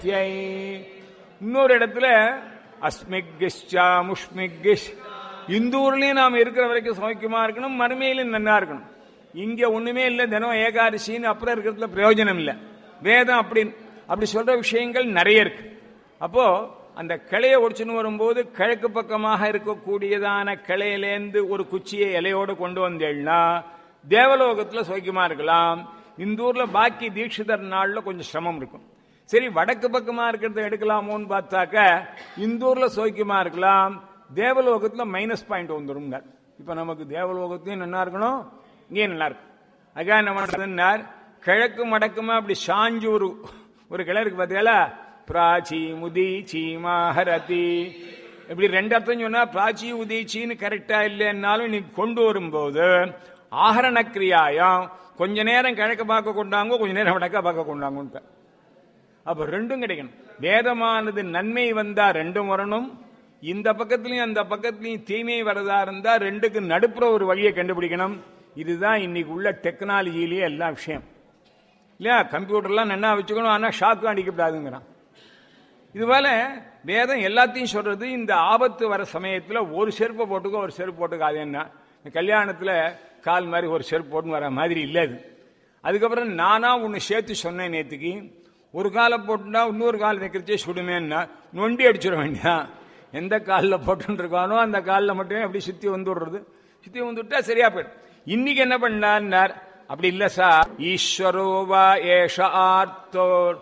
யை. இன்னொரு இடத்துல அஸ்மிகிஷ்சா முஷ்மிகிஷ் இந்த ஊர்லயும் நாம் இருக்கிற வரைக்கும் சௌக்கியமா இருக்கணும் மறுமையிலும் நன்னா இருக்கணும் இங்க ஒண்ணுமே இல்ல தினம் ஏகாதசின்னு அப்புறம் இருக்கிறதுல பிரயோஜனம் இல்ல வேதம் அப்படி அப்படி சொல்ற விஷயங்கள் நிறைய இருக்கு அப்போ அந்த கிளையை ஒடிச்சுன்னு வரும்போது கிழக்கு பக்கமாக இருக்கக்கூடியதான கிளையிலேந்து ஒரு குச்சியை இலையோடு கொண்டு வந்தேன்னா தேவலோகத்துல சௌக்கியமா இருக்கலாம் இந்த ஊர்ல பாக்கி தீட்சிதர் நாள்ல கொஞ்சம் சிரமம் இருக்கும் சரி வடக்கு பக்கமா இருக்கிறத எடுக்கலாமோன்னு பார்த்தாக்க இந்த ஊர்ல சௌக்கியமா இருக்கலாம் தேவலோகத்துல மைனஸ் பாயிண்ட் வந்துடும் இப்ப நமக்கு தேவலோகத்தையும் நல்லா இருக்கணும் இங்கேயும் நல்லா இருக்கும் அதுக்காக என்ன பண்றதுன்னார் கிழக்கு மடக்குமா அப்படி சாஞ்சு ஒரு ஒரு கிளை இருக்கு பார்த்தீங்களா பிராச்சி முதிச்சி மாஹரதி இப்படி ரெண்டு அர்த்தம் சொன்னா பிராச்சி உதீச்சின்னு கரெக்டா இல்லைன்னாலும் நீ கொண்டு வரும்போது ஆகரண கிரியாயம் கொஞ்ச நேரம் கிழக்க பார்க்க கொண்டாங்க கொஞ்ச நேரம் வடக்க பார்க்க கொண்டாங்க அப்ப ரெண்டும் கிடைக்கணும் வேதமானது நன்மை வந்தா ரெண்டும் வரணும் இந்த பக்கத்துலயும் அந்த பக்கத்துலயும் தீமை வரதா இருந்தா ரெண்டுக்கு நடுப்புற ஒரு வழியை கண்டுபிடிக்கணும் இதுதான் இன்னைக்கு உள்ள டெக்னாலஜிலேயே எல்லா விஷயம் இல்லையா கம்ப்யூட்டர்லாம் நல்லா வச்சுக்கணும் ஆனா ஷாக்கு அடிக்கப்படாதுங்கிறான் இதுபோல வேதம் எல்லாத்தையும் சொல்றது இந்த ஆபத்து வர சமயத்துல ஒரு செருப்பை போட்டுக்கோ ஒரு செருப்பு போட்டுக்காது என்ன கல்யாணத்துல கால் மாதிரி ஒரு செருப்பு போட்டுன்னு வர மாதிரி இல்லை அது அதுக்கப்புறம் நானா ஒன்னு சேர்த்து சொன்னேன் நேத்துக்கு ஒரு காலை போட்டுனா இன்னொரு கால் வைக்கிறச்சே சுடுமேன்னா நொண்டி அடிச்சிட வேண்டியதான் எந்த காலில் போட்டுன்னு இருக்கானோ அந்த காலில் மட்டுமே அப்படி சுத்தி வந்து விடுறது சுத்தி வந்துட்டா சரியா போயிடும் இன்னைக்கு என்ன பண்ணார் அப்படி இல்ல சார் ஈஸ்வரோவா ஏஷ ஆர்த்தோர்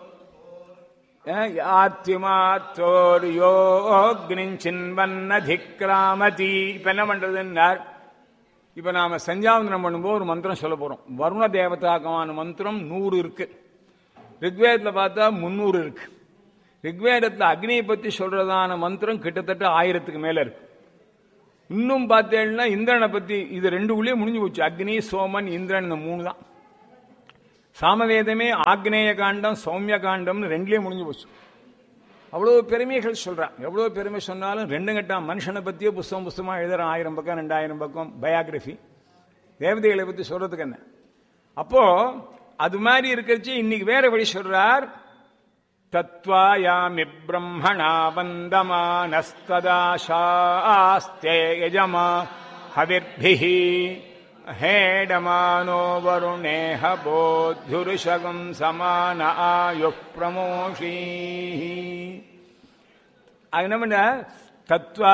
ஆர்த்திமாத்தோர் யோக்னிஞ்சின்வன்னதிக்ராமதி இப்ப என்ன பண்றதுன்னார் இப்ப நாம சஞ்சாவந்தனம் பண்ணும்போது ஒரு மந்திரம் சொல்ல போறோம் வருண தேவதாக்கமான மந்திரம் நூறு இருக்கு ரிக்வேதத்துல பார்த்தா முன்னூறு இருக்கு ரிக்வேதத்துல அக்னியை பத்தி சொல்றதான மந்திரம் கிட்டத்தட்ட ஆயிரத்துக்கு மேல இருக்கு இன்னும் பார்த்தேன்னா இந்திரனை பத்தி இது ரெண்டு உள்ளே முடிஞ்சு போச்சு அக்னி சோமன் இந்திரன் இந்த மூணு தான் சாமவேதமே ஆக்னேய காண்டம் சௌமிய காண்டம்னு ரெண்டுலயே முடிஞ்சு போச்சு அவ்வளவு பெருமைகள் சொல்றான் எவ்வளவு பெருமை சொன்னாலும் ரெண்டு கட்டம் மனுஷனை பத்தியே புஸ்தகம் புஸ்தமா எழுதுறான் ஆயிரம் பக்கம் ரெண்டாயிரம் பக்கம் பயோகிராஃபி தேவதைகளை பத்தி சொல்றதுக்கு என்ன அப்போ அது மாதிரி இருக்கிறச்சு இன்னைக்கு வேற வழி சொல்றார் தத்வாயாமி பிரம்மணா வந்தமானஸ்ததாசாஸ்தே யஜமா ஹவிர்பிஹி हेडमानो वरुणेह बोध्युरुषगम् समान आयुः प्रमोषीः அது என்ன பண்ண தத்வா